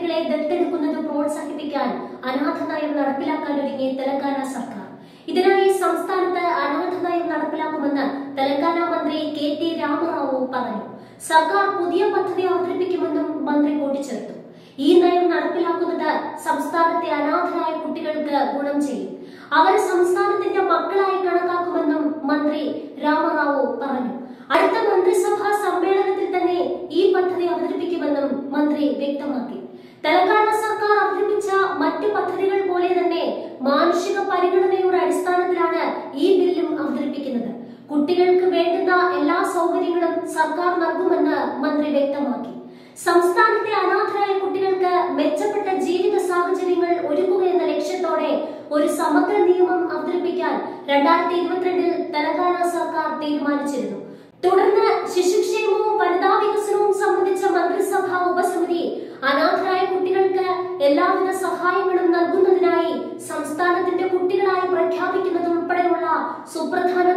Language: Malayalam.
കുട്ടികളെ ദത്തെടുക്കുന്നത് പ്രോത്സാഹിപ്പിക്കാൻ അനാഥ നയം നടപ്പിലാക്കാൻ ഒരുങ്ങി തെലങ്കാന സർക്കാർ ഇതിനായി സംസ്ഥാനത്ത് അനാഥ നയം നടപ്പിലാക്കുമെന്ന് തെലങ്കാന മന്ത്രി കെ ടി രാമറാവു പറഞ്ഞു സർക്കാർ പുതിയ പദ്ധതി അവതരിപ്പിക്കുമെന്നും മന്ത്രി കൂട്ടിച്ചേർത്തു ഈ നയം നടപ്പിലാക്കുന്നത് സംസ്ഥാനത്തെ അനാഥരായ കുട്ടികൾക്ക് ഗുണം ചെയ്യും അവർ സംസ്ഥാനത്തിന്റെ മക്കളായി കണക്കാക്കുമെന്നും മന്ത്രി രാമറാവു പറഞ്ഞു അടുത്ത മന്ത്രിസഭാ സമ്മേളനത്തിൽ തന്നെ ഈ പദ്ധതി അവതരിപ്പിക്കുമെന്നും മന്ത്രി വ്യക്തമാക്കി തെലങ്കാന സർക്കാർ അവതരിപ്പിച്ച മറ്റു പദ്ധതികൾ പോലെ തന്നെ മാനുഷിക പരിഗണനയുടെ അടിസ്ഥാനത്തിലാണ് ഈ ബില്ലും അവതരിപ്പിക്കുന്നത് കുട്ടികൾക്ക് വേണ്ടുന്ന എല്ലാ സൗകര്യങ്ങളും സർക്കാർ നൽകുമെന്ന് മന്ത്രി വ്യക്തമാക്കി സംസ്ഥാനത്തെ അനാഥരായ കുട്ടികൾക്ക് മെച്ചപ്പെട്ട ജീവിത സാഹചര്യങ്ങൾ ഒരുക്കുക എന്ന ലക്ഷ്യത്തോടെ ഒരു സമഗ്ര നിയമം അവതരിപ്പിക്കാൻ രണ്ടായിരത്തി ഇരുപത്തിരണ്ടിൽ തെലങ്കാന സർക്കാർ തീരുമാനിച്ചിരുന്നു തുടർന്ന് ശിശുക്ഷേമവും വനിതാ വികസനവും സംബന്ധിച്ച മന്ത്രിസഭാ ഉപസമിതി അനാഥരായ കുട്ടികൾക്ക് എല്ലാവിധ സഹായങ്ങളും നൽകുന്നതിനായി സംസ്ഥാനത്തിന്റെ കുട്ടികളായി പ്രഖ്യാപിക്കുന്നത് ഉൾപ്പെടെയുള്ള സുപ്രധാന